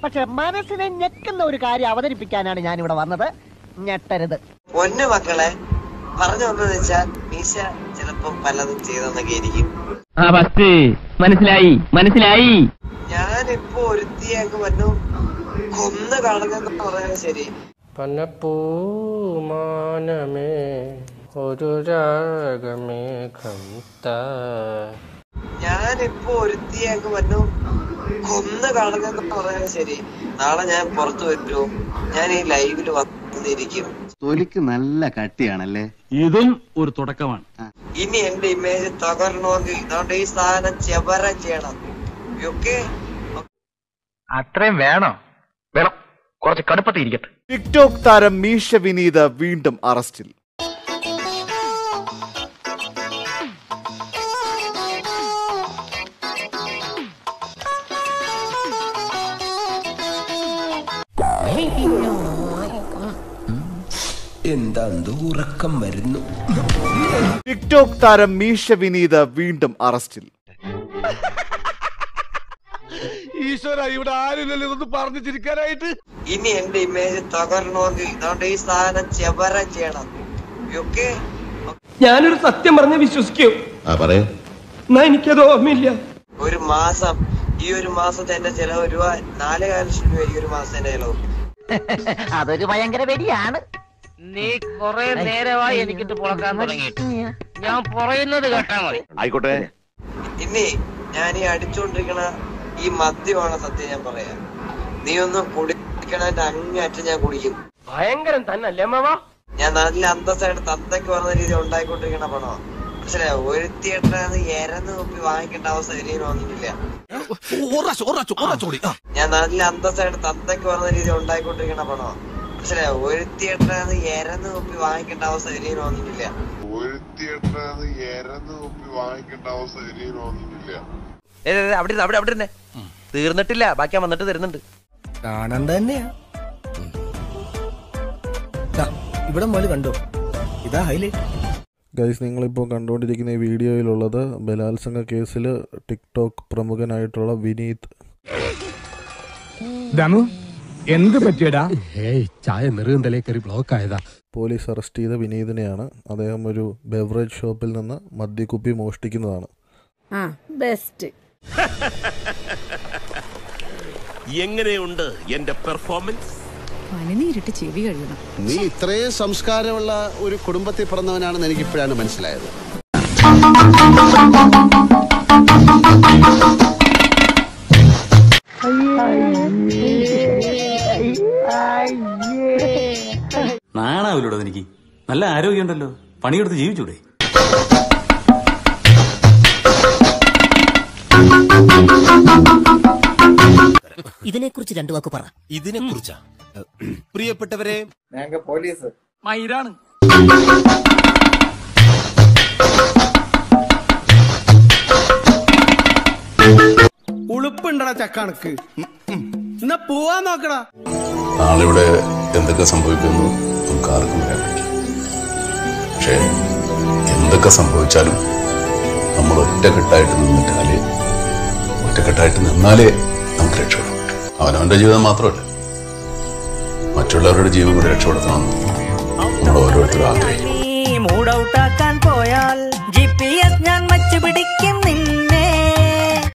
പക്ഷെ മനസ്സിനെ ഞെക്കുന്ന ഒരു കാര്യം അവതരിപ്പിക്കാനാണ് ഞാൻ ഇവിടെ വന്നത് ഞെട്ടരുത് പൊന്നു മക്കളെ പറഞ്ഞു വന്നതെന്ന് വെച്ചാൽ മീശ ചിലപ്പോ പലതും ചെയ്തെന്നൊക്കെ ഇരിക്കും ആ ബസ് മനസ്സിലായി മനസ്സിലായി ഞാനിപ്പോ ഒരുത്തിയെ അങ്ങ് വന്നു കൊന്നു കളഞ്ഞെന്ന് പറയാൻ ശരി പനപ്പൂമാനമേ ഒരു രാഗമേഘം താ ഞാനിപ്പോ ഒരുത്തിയെ അങ്ങ് വന്നു കൊന്നു കളഞ്ഞെന്ന് പറയാൻ ശരി നാളെ ഞാൻ പുറത്തു വരൂ ഞാൻ ഈ ലൈവിൽ വന്നിരിക്കും തൊലിക്ക് നല്ല കട്ടിയാണല്ലേ ഇതും ഒരു തുടക്കമാണ് ഇനി എന്റെ ഇമേജ് തകരണമെങ്കിൽ ഇതുകൊണ്ട് ഈ സാധനം ചെവരം ചെയ്യണം ഓക്കെ അത്രയും വേണോ വേണം കുറച്ച് കടുപ്പത്തിൽ ഇരിക്കട്ടെ ടിക്ടോക്ക് താരം മീഷ വിനീത് വീണ്ടും അറസ്റ്റിൽ എന്താ ഉറക്കം വരുന്നു ടിക്ടോക്ക് താരം മീഷ വിനീത് വീണ്ടും അറസ്റ്റിൽ ഈശ്വര ഇവിടെ ആരുമില്ലല്ലോ ഇതൊന്ന് പറഞ്ഞു ചിരിക്കാനായിട്ട് ഇനി എന്റെ ഇമേജ് തകരണമെങ്കിൽ ഇതുകൊണ്ട് ഈ സാധനം ചെവരം ചെയ്യണം ഓക്കെ ഞാനൊരു സത്യം പറഞ്ഞ് വിശ്വസിക്കൂ എന്നാ എനിക്കത് ഓർമ്മയില്ല ഒരു മാസം ഈ ഒരു മാസത്തെ എന്റെ ചെലവ് രൂപ നാലേകാല ലക്ഷം രൂപ ഈ ഒരു മാസത്തെ ചെലവ് അതൊരു ഭയങ്കര വെടിയാണ് നീ കൊറേ നേരമായി എനിക്കിട്ട് പുളക്കാൻ തുടങ്ങിയിട്ട് ഞാൻ പറയുന്നത് കേട്ടാ മതി ആയിക്കോട്ടെ ഇനി ഞാൻ ഈ അടിച്ചുകൊണ്ടിരിക്കണ ഈ മദ്യമാണ് സത്യം ഞാൻ പറയാം നീ ഒന്ന് കുടിക്കണതിന്റെ അങ്ങേയറ്റം ഞാൻ കുടിക്കും ഭയങ്കരം തന്നെ അല്ലേ മാവാ ഞാൻ നല്ല അന്തസ്സായിട്ട് തന്തയ്ക്ക് പറഞ്ഞ രീതി ഉണ്ടായിക്കൊണ്ടിരിക്കണ പണോ മനസ്സിലായോ ഒരു തിയേറ്ററിന് എരന്ന് നോക്കി വാങ്ങിക്കേണ്ട അവസ്ഥ ഇനിയും വന്നിട്ടില്ല ഞാൻ നല്ല അന്തസ്സായിട്ട് തന്തയ്ക്ക് പറഞ്ഞ രീതി ഉണ്ടായിക്കൊണ്ടിരിക്കണ പണോ മനസ്സിലായോ ഒരു തിയേറ്ററിന് എരന്ന് നോക്കി വാങ്ങിക്കേണ്ട അവസ്ഥ ഇനിയും വന്നിട്ടില്ല ഒരു തിയേറ്ററിന് എരന്ന് നോക്കി വാങ്ങിക്കേണ്ട അവസ്ഥ ഇനിയും വന്നിട്ടില്ല അവിടെ അവിടെ അവിടെ തന്നെ തീർന്നിട്ടില്ല ബാക്കി ഞാൻ വന്നിട്ട് തരുന്നുണ്ട് കാണണ്ട തന്നെയാ ഇവിടെ മോല് കണ്ടോ ഇതാ ഹൈലൈറ്റ് ഗൈസ് നിങ്ങളിപ്പോൾ കണ്ടുകൊണ്ടിരിക്കുന്ന ഈ വീഡിയോയിലുള്ളത് ബലാത്സംഗ കേസിൽ ടിക്ടോക്ക് പ്രമുഖനായിട്ടുള്ള വിനീത് ദമു എന്ത് പറ്റിയടാ ചായ നെറുകന്തലേ കയറി ബ്ലോക്ക് ആയതാ പോലീസ് അറസ്റ്റ് ചെയ്ത വിനീതിനെയാണ് അദ്ദേഹം ഒരു ബെവറേജ് ഷോപ്പിൽ നിന്ന് മദ്യക്കുപ്പി മോഷ്ടിക്കുന്നതാണ് ആ ബെസ്റ്റ് എങ്ങനെയുണ്ട് എന്റെ പെർഫോമൻസ് പനിനീരിട്ട് ചെവി കഴുകണം നീ ഇത്രയും സംസ്കാരമുള്ള ഒരു കുടുംബത്തിൽ പിറന്നവനാണെന്ന് എനിക്ക് ഇപ്പോഴാണ് മനസ്സിലായത് നാണാവില്ലോടോ എനിക്ക് നല്ല ആരോഗ്യമുണ്ടല്ലോ പണിയെടുത്ത് ജീവിച്ചൂടെ ഇതിനെക്കുറിച്ച് രണ്ടു വാക്ക് പറ ഇതിനെ കുറിച്ചാ പ്രിയപ്പെട്ടവരെ മയിലാണ് ഉളുപ്പുണ്ടടാ ചക്കണക്ക് എന്നാ പോവാൻ നോക്കടാ നാളെ ഇവിടെ എന്തൊക്കെ സംഭവിക്കുന്നു നമുക്ക് ആർക്കും പറയാൻ പറ്റില്ല പക്ഷേ എന്തൊക്കെ സംഭവിച്ചാലും നമ്മൾ ഒറ്റക്കെട്ടായിട്ട് നിന്നിട്ടാലേ ഒറ്റക്കെട്ടായിട്ട് നിന്നാലേ നമുക്ക് രക്ഷപ്പെടും അവനവന്റെ ജീവിതം മാത്രമല്ല മറ്റുള്ളവരുടെ ജീവൻ കൂടി രക്ഷപ്പെടുത്തണമെന്ന് നമ്മൾ ഓരോരുത്തരും ആഗ്രഹിക്കും മൂഡൌട്ടാക്കാൻ പോയാൽ